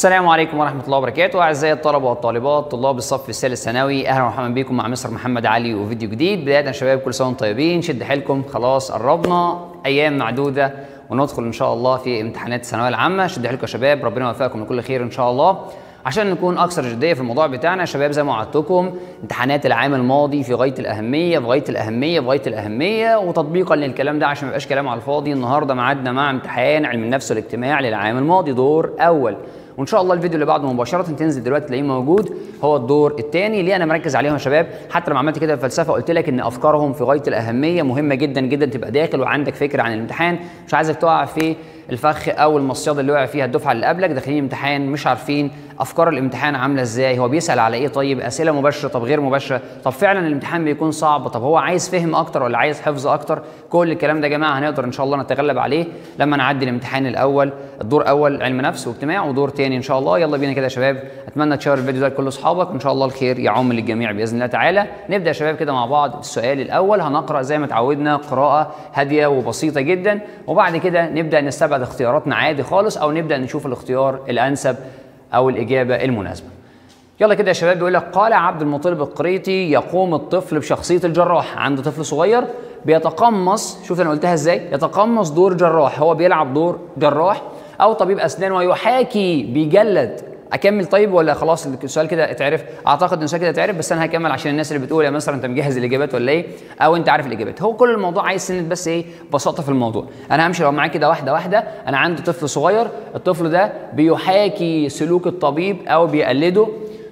السلام عليكم ورحمة الله وبركاته أعزائي الطلبة والطالبات طلاب الصف الثالث ثانوي أهلا ومرحبا بكم مع مستر محمد علي وفيديو جديد بداية يا شباب كل سنة وانتم طيبين شد حيلكم خلاص قربنا أيام معدودة وندخل إن شاء الله في امتحانات الثانوية العامة شد حيلكم يا شباب ربنا يوفقكم لكل خير إن شاء الله عشان نكون اكثر جديه في الموضوع بتاعنا يا شباب زي ما وعدتكم امتحانات العام الماضي في غايه الاهميه في غايه الاهميه في غايه الاهميه وتطبيقا للكلام ده عشان ما يبقاش كلام على الفاضي النهارده ميعادنا مع امتحان علم النفس والاجتماع للعام الماضي دور اول وان شاء الله الفيديو اللي بعده مباشره تنزل دلوقتي تلاقيه موجود هو الدور الثاني ليه انا مركز عليهم يا شباب حتى لما عملت كده في الفلسفه قلت لك ان افكارهم في غايه الاهميه مهمه جدا جدا تبقى داخل وعندك فكره عن الامتحان مش عايزك تقع في الفخ او المصيده اللي وقع فيها الدفعه اللي قبلك داخلين امتحان مش عارفين افكار الامتحان عامله ازاي هو بيسال على ايه طيب اسئله مباشره طب غير مباشره طب فعلا الامتحان بيكون صعب طب هو عايز فهم اكتر ولا عايز حفظ اكتر كل الكلام ده يا جماعه هنقدر ان شاء الله نتغلب عليه لما نعدي الامتحان الاول الدور اول علم نفس واجتماع ودور تاني ان شاء الله يلا بينا كده يا شباب اتمنى تشير الفيديو ده لكل اصحابك وان شاء الله الخير يعم للجميع باذن الله تعالى نبدا يا شباب كده مع بعض السؤال الاول هنقرا زي ما اتعودنا قراءه هاديه وبسيطه جدا وبعد كده نبدا نستبعد اختياراتنا عادي خالص او نبدا نشوف الاختيار الانسب او الاجابه المناسبه يلا كده يا شباب بيقول لك قال عبد المطلب القريطي يقوم الطفل بشخصيه الجراح عنده طفل صغير بيتقمص شوف انا قلتها ازاي يتقمص دور جراح هو بيلعب دور جراح او طبيب اسنان ويحاكي بيجلد اكمل طيب ولا خلاص السؤال كده اتعرف اعتقد ان السؤال كده اتعرف بس انا هكمل عشان الناس اللي بتقول يا مستر انت مجهز الاجابات ولا ايه او انت عارف الاجابات هو كل الموضوع عايز سنه بس ايه بساطه في الموضوع انا همشي معاك كده واحده واحده انا عندي طفل صغير الطفل ده بيحاكي سلوك الطبيب او بيقلده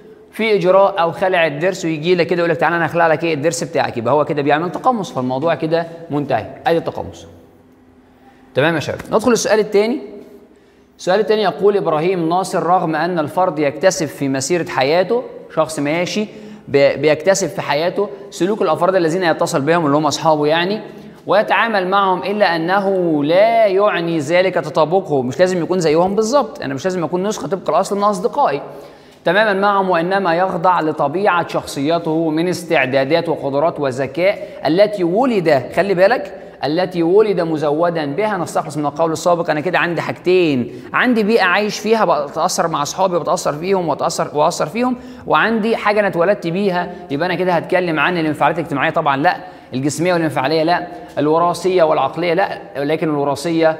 في اجراء او خلع الضرس ويجي لك كده يقول لك تعالى انا اخلع لك ايه الضرس بتاعك يبقى هو كده بيعمل تقمص فالموضوع كده منتهي ادي التقمص تمام يا شباب ندخل السؤال الثاني السؤال الثاني يقول ابراهيم ناصر رغم ان الفرد يكتسب في مسيره حياته شخص ماشي بيكتسب في حياته سلوك الافراد الذين يتصل بهم اللي هم اصحابه يعني ويتعامل معهم الا انه لا يعني ذلك تطابقه مش لازم يكون زيهم بالظبط انا مش لازم اكون نسخه طبق الاصل من اصدقائي تماما معهم وانما يخضع لطبيعه شخصيته من استعدادات وقدرات وذكاء التي ولد خلي بالك التي ولد مزودا بها نستخلص من القول السابق انا كده عندي حاجتين عندي بيئه عايش فيها بتاثر مع اصحابي وبتاثر فيهم واتاثر واثر فيهم وعندي حاجه انا اتولدت بيها يبقى انا كده هتكلم عن الانفعالات الاجتماعيه طبعا لا الجسميه والانفعاليه لا الوراثيه والعقليه لا ولكن الوراثيه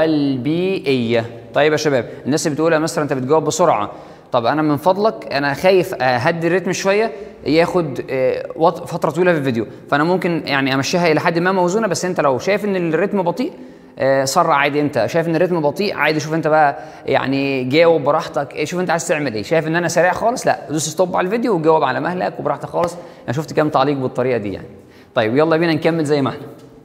والبيئيه طيب يا شباب الناس اللي بتقول يا مستر انت بتجاوب بسرعه طب انا من فضلك انا خايف اهدي الريتم شويه ياخد فتره طويله في الفيديو فانا ممكن يعني امشيها الى حد ما موزونه بس انت لو شايف ان الريتم بطيء سرع عادي انت شايف ان الريتم بطيء عادي شوف انت بقى يعني جاوب براحتك شوف انت عايز تعمل ايه شايف ان انا سريع خالص لا دوس ستوب على الفيديو وجاوب على مهلك وبراحتك خالص انا شفت كام تعليق بالطريقه دي يعني طيب يلا بينا نكمل زي ما احنا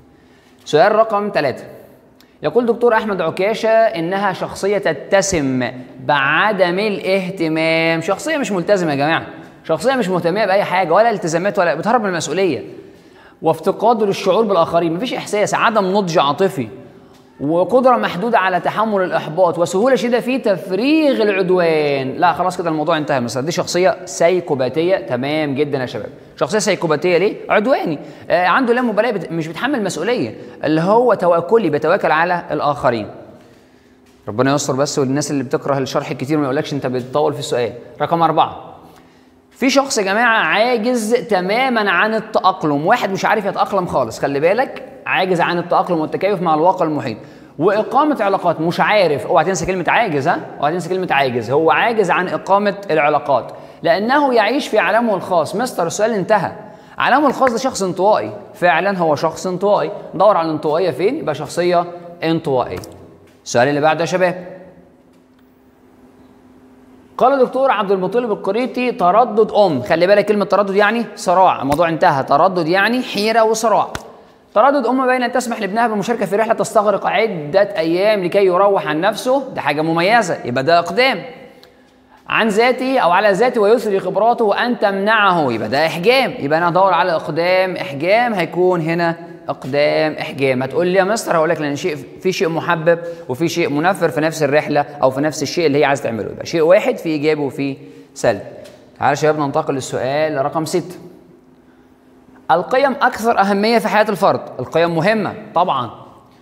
سؤال رقم ثلاثة يقول دكتور احمد عكاشه انها شخصيه تتسم بعدم الاهتمام شخصيه مش ملتزمه يا جماعه شخصيه مش مهتميه باي حاجه ولا التزامات ولا بتهرب من المسؤوليه وافتقاده للشعور بالاخرين مفيش احساس عدم نضج عاطفي وقدره محدوده على تحمل الاحباط وسهوله شديده في تفريغ العدوان لا خلاص كده الموضوع انتهى مثلا دي شخصيه سايكوباتيه تمام جدا يا شباب شخصيه سايكوباتيه ليه عدواني آه عنده لا مبالاه بت... مش بيتحمل مسؤوليه اللي هو توكلي بيتواكل على الاخرين ربنا يستر بس والناس اللي بتكره الشرح الكتير ما يقولكش انت بتطول في السؤال رقم أربعة في شخص يا جماعة عاجز تماما عن التأقلم واحد مش عارف يتأقلم خالص خلي بالك عاجز عن التأقلم والتكيف مع الواقع المحيط وإقامة علاقات مش عارف اوعى تنسى كلمة عاجز ها اوعى تنسى كلمة عاجز هو عاجز عن إقامة العلاقات لأنه يعيش في عالمه الخاص مستر السؤال انتهى عالمه الخاص ده شخص انطوائي فعلا هو شخص انطوائي دور على الانطوائية فين يبقى شخصية انطوائية السؤال اللي بعده يا شباب قال دكتور عبد المطلب القريطي تردد ام خلي بالك كلمه تردد يعني صراع الموضوع انتهى تردد يعني حيره وصراع تردد ام بين ان تسمح لابنها بالمشاركه في رحله تستغرق عده ايام لكي يروح عن نفسه ده حاجه مميزه يبقى ده اقدام عن ذاته او على ذاته ويثري خبراته وان تمنعه يبقى ده احجام يبقى انا ادور على اقدام احجام هيكون هنا اقدام احجام هتقول لي يا مستر هقول لك لان شيء في شيء محبب وفي شيء منفر في نفس الرحله او في نفس الشيء اللي هي عايزه تعمله يبقى شيء واحد في ايجابي وفي سلبي تعالى يا شباب ننتقل للسؤال رقم ستة القيم اكثر اهميه في حياه الفرد القيم مهمه طبعا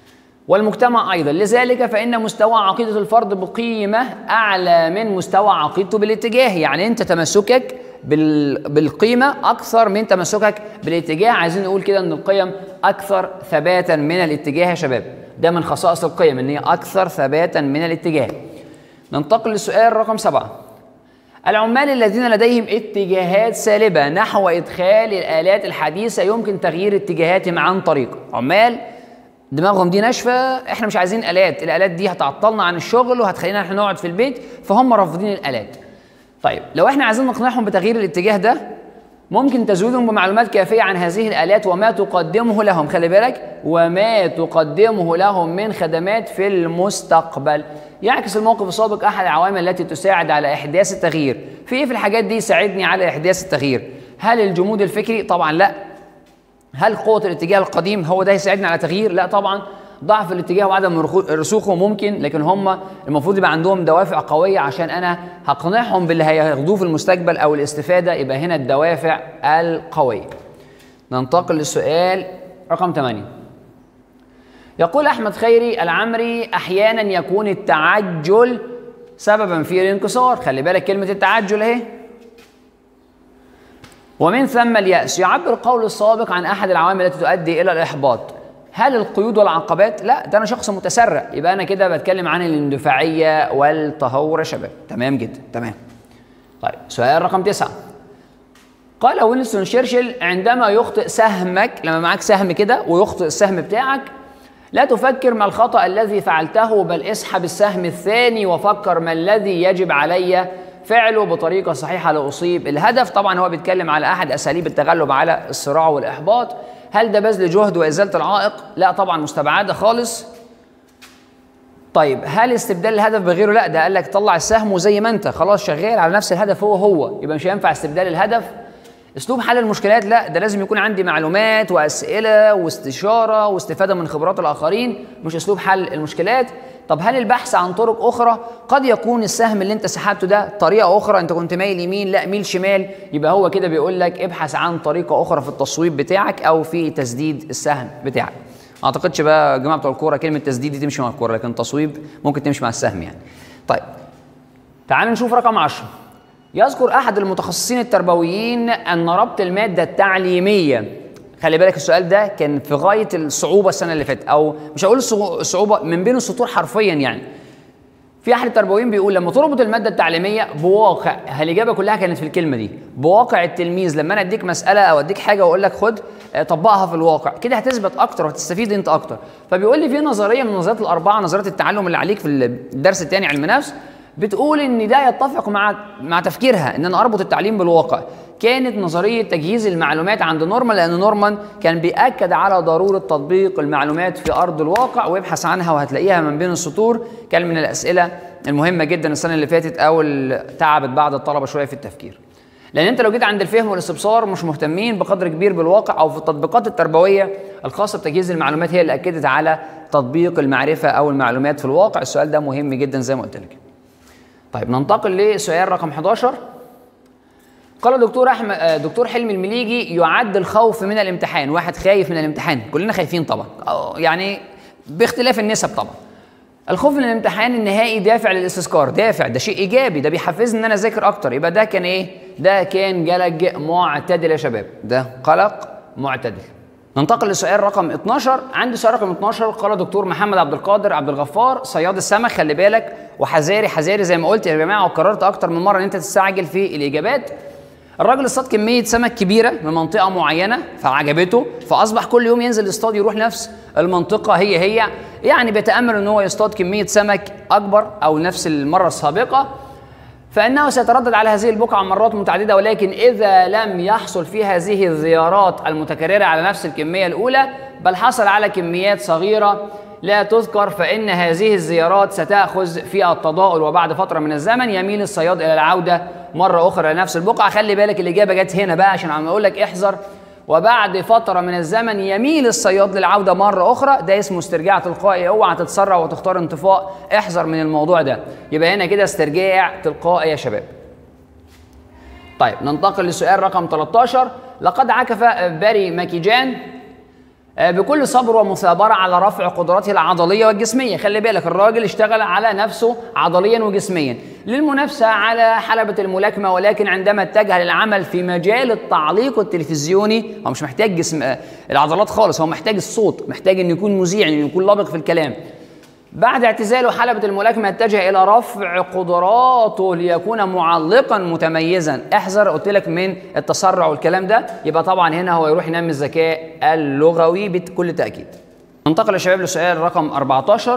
والمجتمع أيضا لذلك فإن مستوى عقيدة الفرد بقيمة أعلى من مستوى عقيدته بالاتجاه يعني أنت تمسكك بال... بالقيمة أكثر من تمسكك بالاتجاه عايزين نقول كده أن القيم أكثر ثباتا من الاتجاه يا شباب ده من خصائص القيم أن هي أكثر ثباتا من الاتجاه ننتقل للسؤال رقم سبعة العمال الذين لديهم اتجاهات سالبة نحو إدخال الآلات الحديثة يمكن تغيير اتجاهاتهم عن طريق عمال دماغهم دي ناشفة احنا مش عايزين آلات الآلات دي هتعطلنا عن الشغل وهتخلينا احنا نقعد في البيت فهم رافضين الآلات طيب لو احنا عايزين نقنعهم بتغيير الاتجاه ده ممكن تزودهم بمعلومات كافية عن هذه الآلات وما تقدمه لهم خلي بالك وما تقدمه لهم من خدمات في المستقبل يعكس الموقف السابق أحد العوامل التي تساعد على إحداث التغيير في إيه في الحاجات دي يساعدني على إحداث التغيير هل الجمود الفكري طبعا لا هل قوة الاتجاه القديم هو ده يساعدني على تغيير لا طبعا ضعف الاتجاه وعدم رسوخه ممكن لكن هم المفروض يبقى عندهم دوافع قويه عشان انا هقنعهم باللي هياخدوه في المستقبل او الاستفاده يبقى هنا الدوافع القويه. ننتقل للسؤال رقم 8 يقول احمد خيري العمري احيانا يكون التعجل سببا في الانكسار خلي بالك كلمه التعجل اهي ومن ثم اليأس يعبر القول السابق عن أحد العوامل التي تؤدي إلى الإحباط هل القيود والعقبات؟ لا ده انا شخص متسرع يبقى انا كده بتكلم عن الاندفاعيه والتهور يا شباب تمام جدا تمام طيب سؤال رقم تسعة قال وينستون شيرشل عندما يخطئ سهمك لما معاك سهم كده ويخطئ السهم بتاعك لا تفكر ما الخطأ الذي فعلته بل اسحب السهم الثاني وفكر ما الذي يجب علي فعله بطريقة صحيحة لأصيب الهدف طبعا هو بيتكلم على أحد أساليب التغلب على الصراع والإحباط هل ده بذل جهد وازاله العائق؟ لا طبعا مستبعده خالص. طيب هل استبدال الهدف بغيره؟ لا ده قال لك طلع السهم وزي ما انت خلاص شغال على نفس الهدف هو هو يبقى مش هينفع استبدال الهدف. اسلوب حل المشكلات لا ده لازم يكون عندي معلومات واسئله واستشاره واستفاده من خبرات الاخرين مش اسلوب حل المشكلات. طب هل البحث عن طرق اخرى قد يكون السهم اللي انت سحبته ده طريقه اخرى انت كنت مايل يمين لا ميل شمال يبقى هو كده بيقول لك ابحث عن طريقه اخرى في التصويب بتاعك او في تسديد السهم بتاعك ما اعتقدش بقى يا جماعه بتوع الكوره كلمه تسديد دي تمشي مع الكوره لكن تصويب ممكن تمشي مع السهم يعني طيب تعال نشوف رقم 10 يذكر احد المتخصصين التربويين ان ربط الماده التعليميه خلي بالك السؤال ده كان في غايه الصعوبه السنه اللي فاتت او مش هقول الصعوبه من بين السطور حرفيا يعني في احد التربويين بيقول لما تربط الماده التعليميه بواقع الاجابه كلها كانت في الكلمه دي بواقع التلميذ لما انا اديك مساله او اديك حاجه واقول لك خد طبقها في الواقع كده هتثبت اكتر وهتستفيد انت اكتر فبيقول لي في نظريه من النظريات الاربعه نظريه التعلم اللي عليك في الدرس الثاني علم النفس بتقول ان ده يتفق مع مع تفكيرها ان انا اربط التعليم بالواقع كانت نظريه تجهيز المعلومات عند نورمان لان نورمان كان بياكد على ضروره تطبيق المعلومات في ارض الواقع ويبحث عنها وهتلاقيها من بين السطور كان من الاسئله المهمه جدا السنه اللي فاتت او اللي تعبت بعض الطلبه شويه في التفكير لان انت لو جيت عند الفهم والاستبصار مش مهتمين بقدر كبير بالواقع او في التطبيقات التربويه الخاصه بتجهيز المعلومات هي اللي اكدت على تطبيق المعرفه او المعلومات في الواقع السؤال ده مهم جدا زي ما قلت لك طيب ننتقل لسؤال رقم 11 قال دكتور احمد دكتور حلمي المليجي يعد الخوف من الامتحان واحد خايف من الامتحان كلنا خايفين طبعا يعني باختلاف النسب طبعا الخوف من الامتحان النهائي دافع للاستذكار دافع ده شيء ايجابي ده بيحفزني ان انا اذاكر اكتر يبقى ده كان ايه ده كان قلق معتدل يا شباب ده قلق معتدل ننتقل لسؤال رقم 12 عندي سؤال رقم 12 قال دكتور محمد عبد القادر عبد الغفار صياد السمك خلي بالك وحذاري حذاري زي ما قلت يا جماعه وكررت اكتر من مره ان انت تستعجل في الاجابات الراجل اصطاد كميه سمك كبيره من منطقه معينه فعجبته فاصبح كل يوم ينزل يصطاد يروح نفس المنطقه هي هي يعني بيتامل ان هو يصطاد كميه سمك اكبر او نفس المره السابقه فانه سيتردد على هذه البقعه مرات متعدده ولكن اذا لم يحصل في هذه الزيارات المتكرره على نفس الكميه الاولى بل حصل على كميات صغيره لا تذكر فإن هذه الزيارات ستأخذ في التضاؤل وبعد فترة من الزمن يميل الصياد إلى العودة مرة أخرى لنفس البقعة خلي بالك الإجابة جت هنا بقى عشان عم أقول لك احذر وبعد فترة من الزمن يميل الصياد للعودة مرة أخرى ده اسمه استرجاع تلقائي اوعى تتسرع وتختار انطفاء احذر من الموضوع ده يبقى هنا كده استرجاع تلقائي يا شباب طيب ننتقل لسؤال رقم 13 لقد عكف باري ماكيجان آه، بكل صبر ومثابرة على رفع قدراته العضلية والجسمية خلي بالك الراجل اشتغل على نفسه عضليا وجسميا للمنافسة على حلبة الملاكمة ولكن عندما اتجه للعمل في مجال التعليق التلفزيوني هو مش محتاج جسم آه، العضلات خالص هو محتاج الصوت محتاج انه يكون مذيع انه يكون لابق في الكلام بعد اعتزاله حلبة الملاكمة اتجه إلى رفع قدراته ليكون معلقا متميزا احذر قلت لك من التسرع والكلام ده يبقى طبعا هنا هو يروح ينمي الذكاء اللغوي بكل تأكيد ننتقل يا شباب لسؤال رقم 14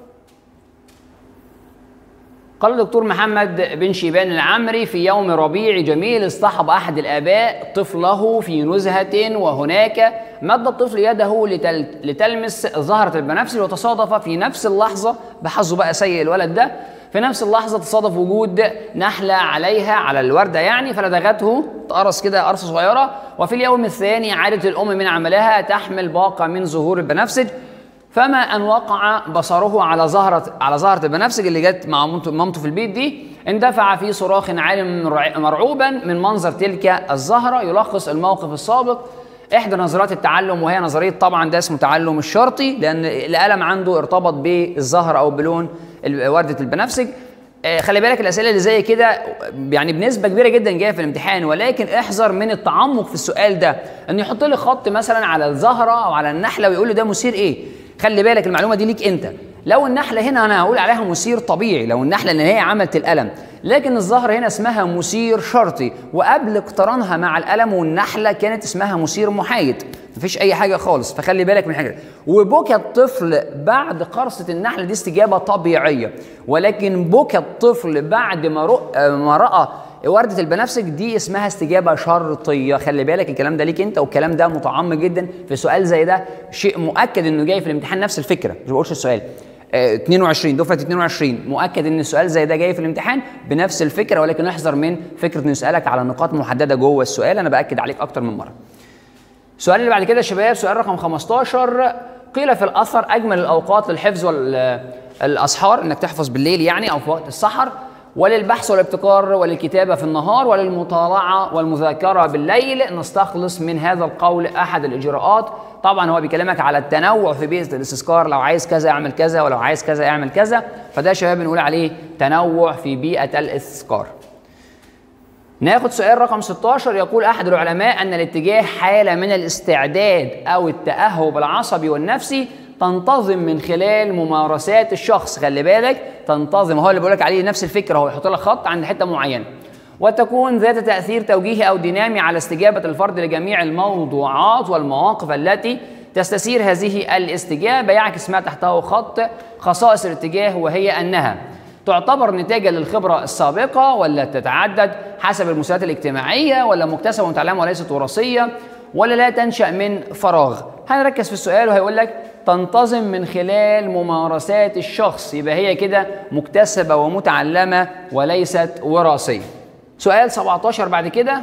قال الدكتور محمد بن شيبان العمري في يوم ربيع جميل اصطحب احد الاباء طفله في نزهه وهناك مد الطفل يده لتل... لتلمس زهره البنفسجي وتصادف في نفس اللحظه بحظه بقى سيء الولد ده في نفس اللحظه تصادف وجود نحله عليها على الورده يعني فلدغته تقرص كده قرصه صغيره وفي اليوم الثاني عادت الام من عملها تحمل باقه من زهور البنفسج فما ان وقع بصره على زهره على زهره البنفسج اللي جت مع مامته في البيت دي اندفع في صراخ عال مرعوبا من منظر تلك الزهره يلخص الموقف السابق احدى نظريات التعلم وهي نظريه طبعا ده اسمه تعلم الشرطي لان الالم عنده ارتبط بالزهره او بلون ورده البنفسج آه، خلي بالك الاسئله اللي زي كده يعني بنسبه كبيره جدا جايه في الامتحان ولكن احذر من التعمق في السؤال ده انه يحط لي خط مثلا على الزهره او على النحله ويقول لي ده مثير ايه خلي بالك المعلومه دي ليك انت لو النحله هنا انا هقول عليها مثير طبيعي لو النحله ان هي عملت الالم لكن الزهر هنا اسمها مثير شرطي وقبل اقترانها مع الالم والنحله كانت اسمها مثير محايد مفيش اي حاجه خالص فخلي بالك من حاجه وبكى الطفل بعد قرصه النحله دي استجابه طبيعيه ولكن بكى الطفل بعد ما رأى, ما راى ورده البنفسج دي اسمها استجابه شرطيه خلي بالك الكلام ده ليك انت والكلام ده متعمق جدا في سؤال زي ده شيء مؤكد انه جاي في الامتحان نفس الفكره مش بقولش السؤال 22 دفعه 22 مؤكد ان السؤال زي ده جاي في الامتحان بنفس الفكره ولكن احذر من فكره انه يسالك على نقاط محدده جوه السؤال انا باكد عليك اكتر من مره السؤال اللي بعد كده يا شباب سؤال رقم 15 قيل في الاثر اجمل الاوقات للحفظ والاسحار انك تحفظ بالليل يعني او في وقت السحر وللبحث والابتكار وللكتابة في النهار وللمطالعة والمذاكرة بالليل نستخلص من هذا القول أحد الإجراءات طبعا هو بيكلمك على التنوع في بيئة الاستذكار لو عايز كذا اعمل كذا ولو عايز كذا اعمل كذا فده يا شباب بنقول عليه تنوع في بيئة الاستذكار ناخد سؤال رقم 16 يقول احد العلماء ان الاتجاه حاله من الاستعداد او التاهب العصبي والنفسي تنتظم من خلال ممارسات الشخص خلي بالك تنتظم هو اللي بقول لك عليه نفس الفكره هو يحط لك خط عند حته معينه وتكون ذات تاثير توجيهي او دينامي على استجابه الفرد لجميع الموضوعات والمواقف التي تستثير هذه الاستجابه يعكس ما تحته خط خصائص الاتجاه وهي انها تعتبر نتاجا للخبرة السابقة ولا تتعدد حسب المستويات الاجتماعية ولا مكتسبة ومتعلمة وليست وراثية ولا لا تنشأ من فراغ هنركز في السؤال وهيقول لك تنتظم من خلال ممارسات الشخص يبقى هي كده مكتسبة ومتعلمة وليست وراثية سؤال 17 بعد كده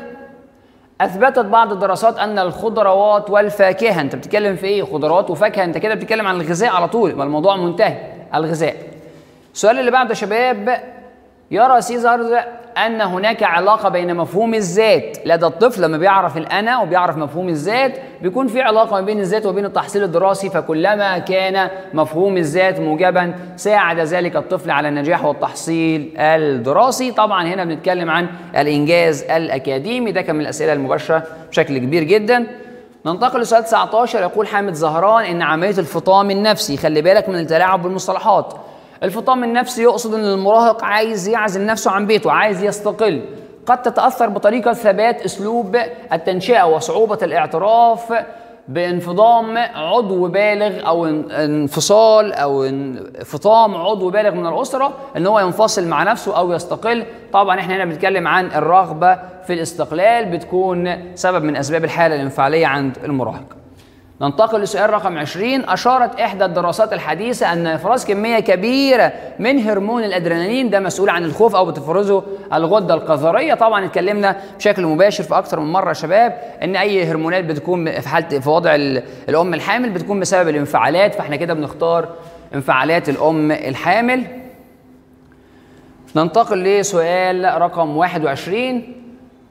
اثبتت بعض الدراسات ان الخضروات والفاكهه انت بتتكلم في ايه خضروات وفاكهه انت كده بتتكلم عن الغذاء على طول يبقى الموضوع منتهي الغذاء السؤال اللي بعده يا شباب يرى سيزر ان هناك علاقه بين مفهوم الذات لدى الطفل لما بيعرف الانا وبيعرف مفهوم الذات بيكون في علاقه ما بين الذات وبين التحصيل الدراسي فكلما كان مفهوم الذات موجبا ساعد ذلك الطفل على النجاح والتحصيل الدراسي طبعا هنا بنتكلم عن الانجاز الاكاديمي ده كان من الاسئله المباشره بشكل كبير جدا ننتقل لسؤال 19 يقول حامد زهران ان عمليه الفطام النفسي خلي بالك من التلاعب بالمصطلحات الفطام النفسي يقصد ان المراهق عايز يعزل نفسه عن بيته عايز يستقل قد تتاثر بطريقه ثبات اسلوب التنشئه وصعوبه الاعتراف بانفضام عضو بالغ او انفصال او انفطام عضو بالغ من الاسره ان هو ينفصل مع نفسه او يستقل طبعا احنا هنا بنتكلم عن الرغبه في الاستقلال بتكون سبب من اسباب الحاله الانفعاليه عند المراهق ننتقل لسؤال رقم 20 أشارت إحدى الدراسات الحديثة أن إفراز كمية كبيرة من هرمون الأدرينالين ده مسؤول عن الخوف أو بتفرزه الغدة القذرية طبعا اتكلمنا بشكل مباشر في أكثر من مرة يا شباب أن أي هرمونات بتكون في حالة في وضع الأم الحامل بتكون بسبب الانفعالات فإحنا كده بنختار انفعالات الأم الحامل ننتقل لسؤال رقم 21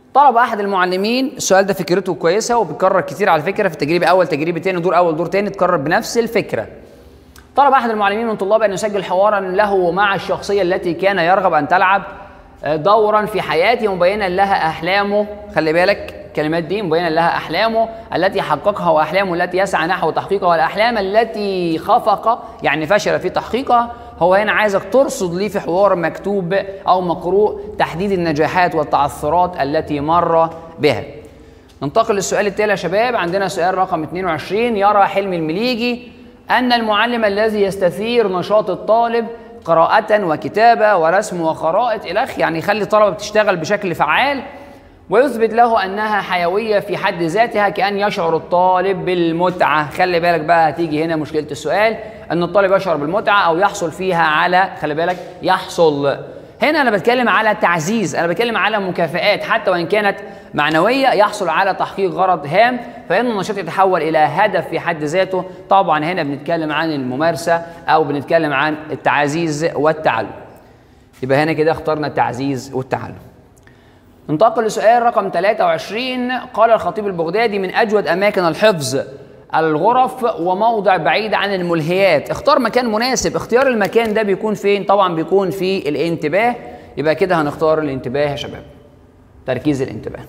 طلب احد المعلمين السؤال ده فكرته كويسه وبيكرر كتير على فكره في تجريب اول تجريب تاني دور اول دور تاني تكرر بنفس الفكره طلب احد المعلمين من طلابه ان يسجل حوارا له مع الشخصيه التي كان يرغب ان تلعب دورا في حياته مبينا لها احلامه خلي بالك الكلمات دي مبينا لها احلامه التي حققها واحلامه التي يسعى نحو تحقيقها والاحلام التي خفق يعني فشل في تحقيقها هو هنا عايزك ترصد ليه في حوار مكتوب او مقروء تحديد النجاحات والتعثرات التي مر بها ننتقل للسؤال التالي يا شباب عندنا سؤال رقم 22 يرى حلمي المليجي ان المعلم الذي يستثير نشاط الطالب قراءة وكتابة ورسم وخرائط إلخ يعني يخلي الطلبة بتشتغل بشكل فعال ويثبت له انها حيويه في حد ذاتها كان يشعر الطالب بالمتعه خلي بالك بقى هتيجي هنا مشكله السؤال ان الطالب يشعر بالمتعه او يحصل فيها على خلي بالك يحصل هنا انا بتكلم على تعزيز انا بتكلم على مكافآت حتى وان كانت معنويه يحصل على تحقيق غرض هام فان النشاط يتحول الى هدف في حد ذاته طبعا هنا بنتكلم عن الممارسه او بنتكلم عن التعزيز والتعلم يبقى هنا كده اخترنا التعزيز والتعلم ننتقل لسؤال رقم 23 قال الخطيب البغدادي من اجود اماكن الحفظ الغرف وموضع بعيد عن الملهيات اختار مكان مناسب اختيار المكان ده بيكون فين طبعا بيكون في الانتباه يبقى كده هنختار الانتباه يا شباب تركيز الانتباه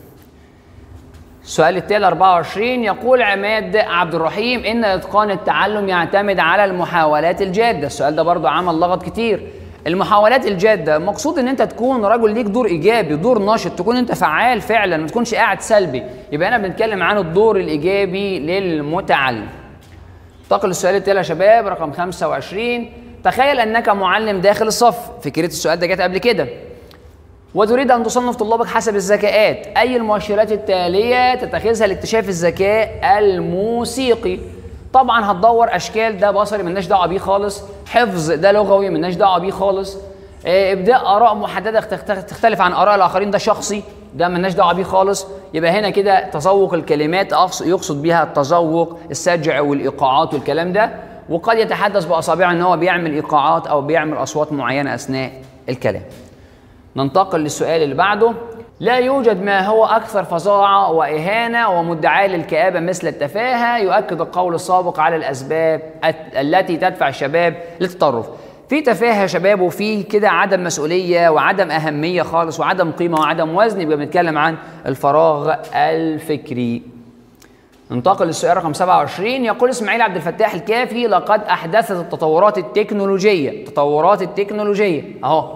السؤال التالي 24 يقول عماد عبد الرحيم ان اتقان التعلم يعتمد على المحاولات الجاده السؤال ده برضو عمل لغط كتير المحاولات الجاده مقصود ان انت تكون رجل ليك دور ايجابي دور نشط تكون انت فعال فعلا ما تكونش قاعد سلبي يبقى هنا بنتكلم عن الدور الايجابي للمتعلم انتقل للسؤال التالي يا شباب رقم 25 تخيل انك معلم داخل الصف فكره السؤال ده جت قبل كده وتريد ان تصنف طلابك حسب الذكاءات اي المؤشرات التاليه تتخذها لاكتشاف الذكاء الموسيقي طبعا هتدور اشكال ده بصري ملناش دعوه بيه خالص حفظ ده لغوي ملناش دعوه بيه خالص إيه ابداء اراء محدده تختلف عن اراء الاخرين ده شخصي ده ملناش دعوه بيه خالص يبقى هنا كده تذوق الكلمات يقصد بها التذوق السجع والايقاعات والكلام ده وقد يتحدث باصابعه ان هو بيعمل ايقاعات او بيعمل اصوات معينه اثناء الكلام ننتقل للسؤال اللي بعده لا يوجد ما هو أكثر فظاعة وإهانة ومدعاة للكآبة مثل التفاهة يؤكد القول السابق على الأسباب التي تدفع الشباب للتطرف في تفاهة يا شباب وفي كده عدم مسؤولية وعدم أهمية خالص وعدم قيمة وعدم وزن يبقى بنتكلم عن الفراغ الفكري ننتقل للسؤال رقم 27 يقول اسماعيل عبد الفتاح الكافي لقد أحدثت التطورات التكنولوجية التطورات التكنولوجية أهو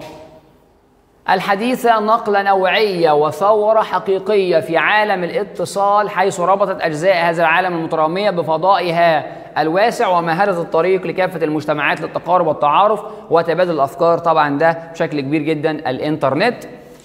الحديثة نقلة نوعية وثورة حقيقية في عالم الاتصال حيث ربطت أجزاء هذا العالم المترامية بفضائها الواسع ومهارة الطريق لكافة المجتمعات للتقارب والتعارف وتبادل الأفكار طبعا ده بشكل كبير جدا الإنترنت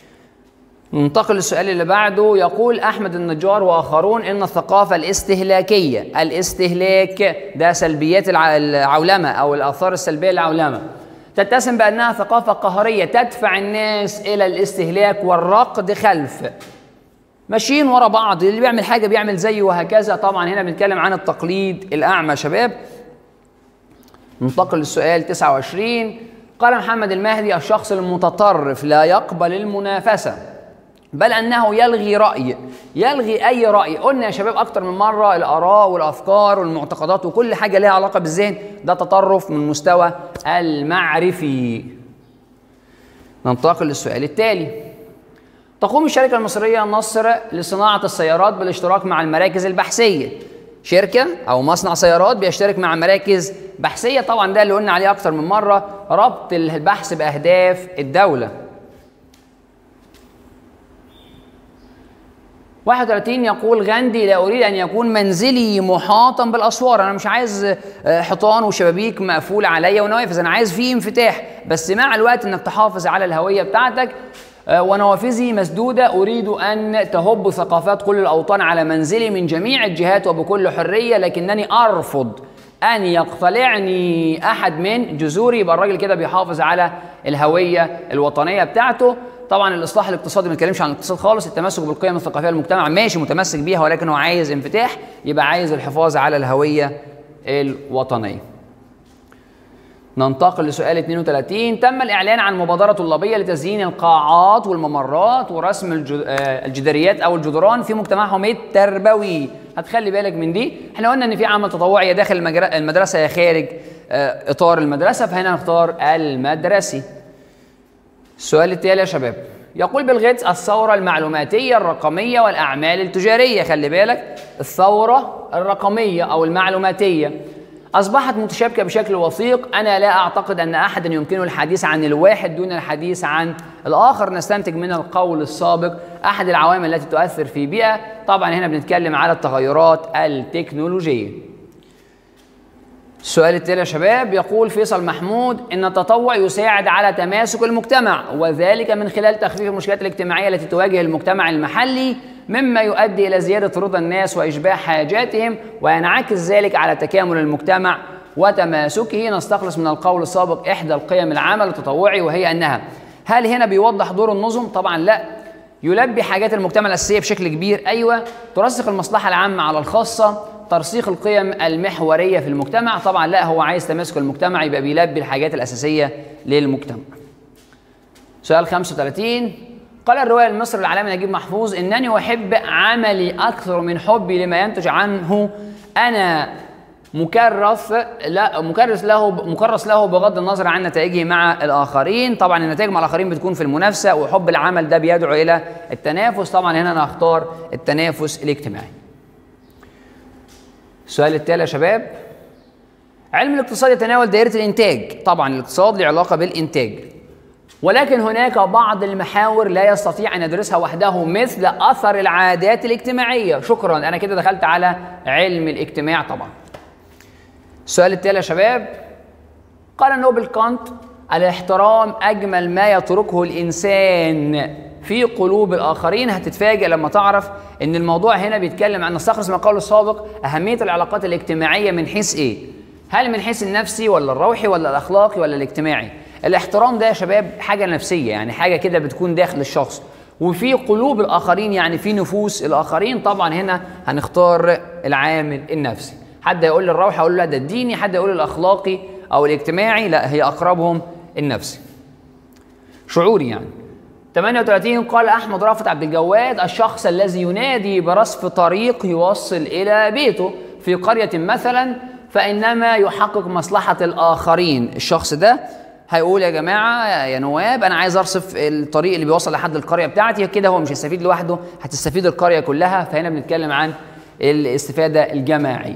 ننتقل للسؤال اللي بعده يقول أحمد النجار وآخرون إن الثقافة الاستهلاكية الاستهلاك ده سلبيات العولمة أو الآثار السلبية للعولمة تتسم بأنها ثقافة قهرية تدفع الناس إلى الاستهلاك والرقد خلف ماشيين ورا بعض اللي بيعمل حاجة بيعمل زيه وهكذا طبعا هنا بنتكلم عن التقليد الأعمى شباب ننتقل للسؤال 29 قال محمد المهدي الشخص المتطرف لا يقبل المنافسة بل انه يلغي راي يلغي اي راي قلنا يا شباب اكتر من مره الاراء والافكار والمعتقدات وكل حاجه لها علاقه بالذهن ده تطرف من المستوى المعرفي ننتقل للسؤال التالي تقوم الشركه المصريه النصر لصناعه السيارات بالاشتراك مع المراكز البحثيه شركه او مصنع سيارات بيشترك مع مراكز بحثيه طبعا ده اللي قلنا عليه اكتر من مره ربط البحث باهداف الدوله 31 يقول غاندي لا اريد ان يكون منزلي محاطا بالاسوار انا مش عايز حيطان وشبابيك مقفوله عليا ونوافذ انا عايز فيه انفتاح بس مع الوقت انك تحافظ على الهويه بتاعتك ونوافذي مسدودة أريد أن تهب ثقافات كل الأوطان على منزلي من جميع الجهات وبكل حرية لكنني أرفض أن يقتلعني أحد من جذوري يبقى الراجل كده بيحافظ على الهوية الوطنية بتاعته طبعا الاصلاح الاقتصادي ما بنتكلمش عن الاقتصاد خالص التمسك بالقيم الثقافيه المجتمع ماشي متمسك بيها ولكن هو عايز انفتاح يبقى عايز الحفاظ على الهويه الوطنيه ننتقل لسؤال 32 تم الإعلان عن مبادرة طلابية لتزيين القاعات والممرات ورسم الج- آه، الجداريات أو الجدران في مجتمعهم التربوي هتخلي بالك من دي احنا قلنا ان في عمل تطوعي يا داخل المجر- المدرسة يا خارج آه، إطار المدرسة فهنا نختار المدرسي السؤال التالي يا شباب يقول بالغيتس الثورة المعلوماتية الرقمية والأعمال التجارية خلي بالك الثورة الرقمية أو المعلوماتية أصبحت متشابكة بشكل وثيق أنا لا أعتقد أن أحدا يمكنه الحديث عن الواحد دون الحديث عن الآخر نستنتج من القول السابق أحد العوامل التي تؤثر في بيئة طبعا هنا بنتكلم على التغيرات التكنولوجية السؤال التالي يا شباب يقول فيصل محمود ان التطوع يساعد على تماسك المجتمع وذلك من خلال تخفيف المشكلات الاجتماعيه التي تواجه المجتمع المحلي مما يؤدي الى زياده رضا الناس واشباع حاجاتهم وينعكس ذلك على تكامل المجتمع وتماسكه نستخلص من القول السابق احدى القيم العمل التطوعي وهي انها هل هنا بيوضح دور النظم؟ طبعا لا يلبي حاجات المجتمع الاساسيه بشكل كبير ايوه ترسخ المصلحه العامه على الخاصه ترسيخ القيم المحوريه في المجتمع طبعا لا هو عايز تماسك المجتمع يبقى بيلبي الحاجات الاساسيه للمجتمع سؤال 35 قال الرواية المصري العالمي نجيب محفوظ إنني أحب عملي أكثر من حبي لما ينتج عنه أنا مكرس لا مكرس له مكرس له بغض النظر عن نتائجه مع الآخرين طبعا النتائج مع الآخرين بتكون في المنافسة وحب العمل ده بيدعو إلى التنافس طبعا هنا أنا هختار التنافس الاجتماعي السؤال التالي يا شباب علم الاقتصاد يتناول دائرة الإنتاج طبعا الاقتصاد له علاقة بالإنتاج ولكن هناك بعض المحاور لا يستطيع أن يدرسها وحده مثل أثر العادات الاجتماعية شكرا أنا كده دخلت على علم الاجتماع طبعا السؤال التالي يا شباب قال نوبل كانت الاحترام أجمل ما يتركه الإنسان في قلوب الآخرين هتتفاجئ لما تعرف إن الموضوع هنا بيتكلم عن نستخلص من القول السابق أهمية العلاقات الاجتماعية من حيث إيه؟ هل من حيث النفسي ولا الروحي ولا الأخلاقي ولا الاجتماعي؟ الاحترام ده يا شباب حاجة نفسية يعني حاجة كده بتكون داخل الشخص وفي قلوب الآخرين يعني في نفوس الآخرين طبعا هنا هنختار العامل النفسي حد يقول لي الروحي أقول له لا ده الديني حد يقول لي الأخلاقي أو الاجتماعي لا هي أقربهم النفسي شعوري يعني 38 قال احمد رافت عبد الجواد الشخص الذي ينادي برصف طريق يوصل الى بيته في قريه مثلا فانما يحقق مصلحه الاخرين الشخص ده هيقول يا جماعه يا نواب انا عايز ارصف الطريق اللي بيوصل لحد القريه بتاعتي كده هو مش هيستفيد لوحده هتستفيد القريه كلها فهنا بنتكلم عن الاستفاده الجماعيه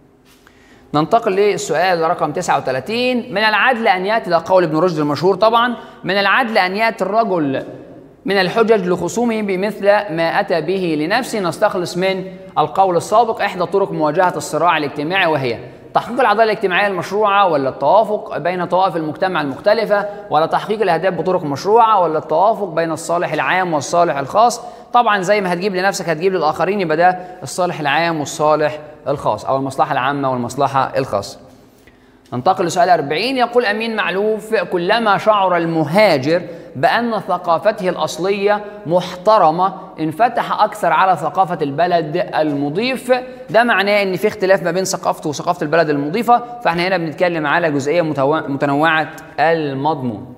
ننتقل للسؤال رقم 39 من العدل ان ياتي ده قول ابن رشد المشهور طبعا من العدل ان ياتي الرجل من الحجج لخصومه بمثل ما اتى به لنفسه نستخلص من القول السابق احدى طرق مواجهه الصراع الاجتماعي وهي تحقيق العداله الاجتماعيه المشروعه ولا التوافق بين طوائف المجتمع المختلفه ولا تحقيق الاهداف بطرق مشروعه ولا التوافق بين الصالح العام والصالح الخاص طبعا زي ما هتجيب لنفسك هتجيب للاخرين يبقى ده الصالح العام والصالح الخاص او المصلحه العامه والمصلحه الخاصه ننتقل لسؤال 40 يقول امين معلوف كلما شعر المهاجر بان ثقافته الاصليه محترمه انفتح اكثر على ثقافه البلد المضيف ده معناه ان في اختلاف ما بين ثقافته وثقافه البلد المضيفه فاحنا هنا بنتكلم على جزئيه متوا- متنوعه المضمون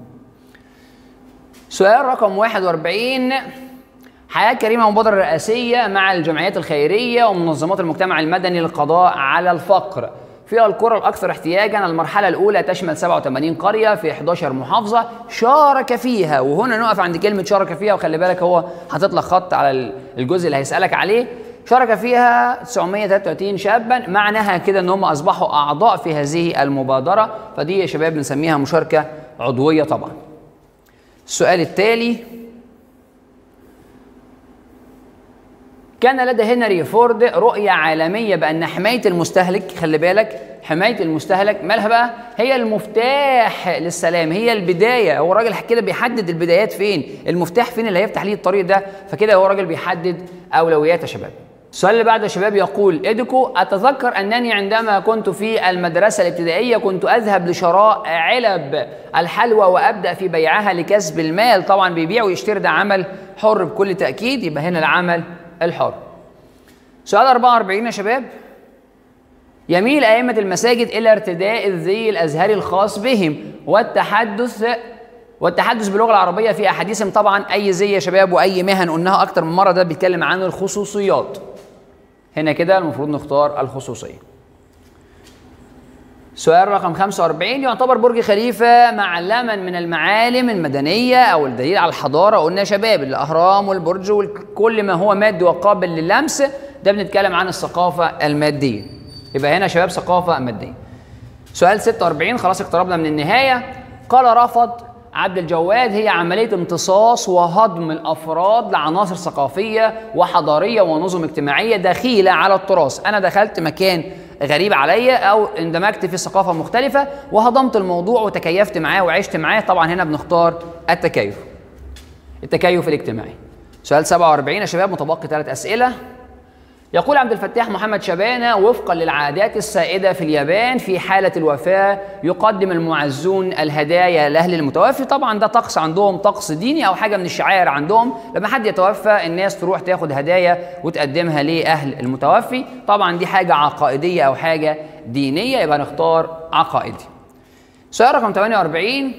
سؤال رقم 41 حياة كريمة مبادرة رئاسية مع الجمعيات الخيرية ومنظمات المجتمع المدني للقضاء على الفقر في القرى الأكثر احتياجا المرحلة الأولى تشمل 87 قرية في 11 محافظة شارك فيها وهنا نقف عند كلمة شارك فيها وخلي بالك هو حاطط لك خط على الجزء اللي هيسألك عليه شارك فيها 933 شابا معناها كده ان هم اصبحوا اعضاء في هذه المبادره فدي يا شباب بنسميها مشاركه عضويه طبعا السؤال التالي كان لدى هنري فورد رؤية عالمية بأن حماية المستهلك خلي بالك حماية المستهلك مالها بقى؟ هي المفتاح للسلام هي البداية هو الراجل كده بيحدد البدايات فين المفتاح فين اللي هيفتح ليه الطريق ده فكده هو راجل بيحدد أولويات يا شباب السؤال اللي بعده يا شباب يقول إديكو أتذكر أنني عندما كنت في المدرسة الابتدائية كنت أذهب لشراء علب الحلوى وأبدأ في بيعها لكسب المال طبعا بيبيع ويشتري ده عمل حر بكل تأكيد يبقى هنا العمل الحر سؤال 44 يا شباب يميل ائمه المساجد الى ارتداء الزي الازهري الخاص بهم والتحدث والتحدث باللغه العربيه في احاديثهم طبعا اي زي يا شباب واي مهن قلناها اكتر من مره ده بيتكلم عن الخصوصيات هنا كده المفروض نختار الخصوصيه سؤال رقم 45 يعتبر برج خليفة معلما من المعالم المدنية أو الدليل على الحضارة قلنا يا شباب الأهرام والبرج وكل ما هو مادي وقابل للمس ده بنتكلم عن الثقافة المادية يبقى هنا يا شباب ثقافة مادية سؤال 46 خلاص اقتربنا من النهاية قال رفض عبد الجواد هي عملية امتصاص وهضم الأفراد لعناصر ثقافية وحضارية ونظم اجتماعية دخيلة على التراث أنا دخلت مكان غريب عليا او اندمجت في ثقافه مختلفه وهضمت الموضوع وتكيفت معاه وعشت معاه طبعا هنا بنختار التكيف التكيف الاجتماعي سؤال 47 يا شباب متبقي ثلاث اسئله يقول عبد الفتاح محمد شبانه وفقا للعادات السائده في اليابان في حاله الوفاه يقدم المعزون الهدايا لاهل المتوفي طبعا ده طقس عندهم طقس ديني او حاجه من الشعائر عندهم لما حد يتوفى الناس تروح تاخد هدايا وتقدمها لاهل المتوفي طبعا دي حاجه عقائديه او حاجه دينيه يبقى نختار عقائدي سؤال رقم 48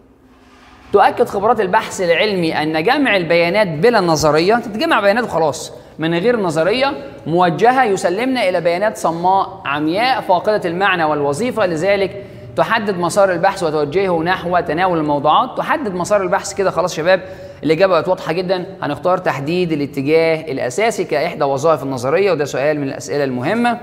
تؤكد خبرات البحث العلمي ان جمع البيانات بلا نظريه تتجمع بيانات وخلاص من غير نظريه موجهه يسلمنا الى بيانات صماء عمياء فاقده المعنى والوظيفه لذلك تحدد مسار البحث وتوجهه نحو تناول الموضوعات تحدد مسار البحث كده خلاص شباب الاجابه بقت واضحه جدا هنختار تحديد الاتجاه الاساسي كاحدى وظائف النظريه وده سؤال من الاسئله المهمه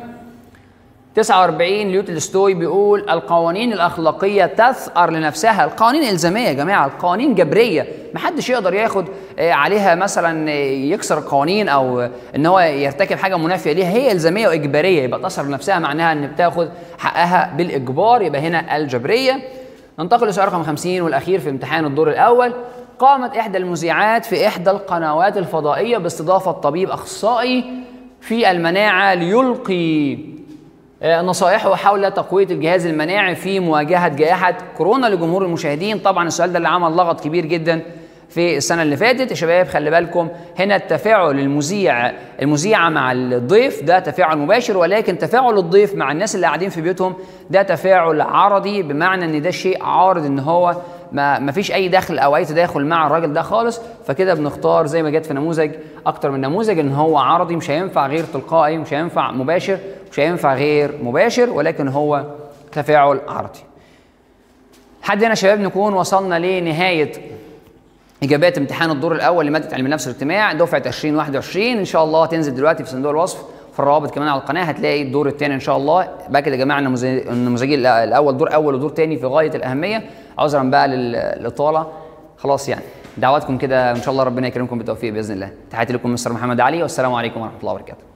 49 ليو تولستوي بيقول القوانين الاخلاقيه تثأر لنفسها القوانين الزاميه يا جماعه القوانين جبريه محدش يقدر ياخد عليها مثلا يكسر القوانين او ان هو يرتكب حاجه منافيه ليها هي الزاميه واجباريه يبقى تأثر لنفسها معناها ان بتاخد حقها بالاجبار يبقى هنا الجبريه ننتقل لسؤال رقم 50 والاخير في امتحان الدور الاول قامت احدى المذيعات في احدى القنوات الفضائيه باستضافه طبيب اخصائي في المناعه ليلقي نصائحه حول تقويه الجهاز المناعي في مواجهه جائحه كورونا لجمهور المشاهدين طبعا السؤال ده اللي عمل لغط كبير جدا في السنه اللي فاتت يا شباب خلي بالكم هنا التفاعل المذيع المذيعه مع الضيف ده تفاعل مباشر ولكن تفاعل الضيف مع الناس اللي قاعدين في بيوتهم ده تفاعل عرضي بمعنى ان ده شيء عارض ان هو ما ما فيش اي دخل او اي تداخل مع الراجل ده خالص فكده بنختار زي ما جت في نموذج اكتر من نموذج ان هو عرضي مش هينفع غير تلقائي مش هينفع مباشر مش هينفع غير مباشر ولكن هو تفاعل عرضي لحد هنا يا شباب نكون وصلنا لنهايه اجابات امتحان الدور الاول لماده علم النفس والاجتماع دفعه 2021 ان شاء الله هتنزل دلوقتي في صندوق الوصف في الروابط كمان على القناه هتلاقي الدور الثاني ان شاء الله بقى كده يا جماعه النموذجين الاول دور اول ودور ثاني في غايه الاهميه عذرا بقى للاطاله خلاص يعني دعواتكم كده ان شاء الله ربنا يكرمكم بالتوفيق باذن الله تحياتي لكم مستر محمد علي والسلام عليكم ورحمه الله وبركاته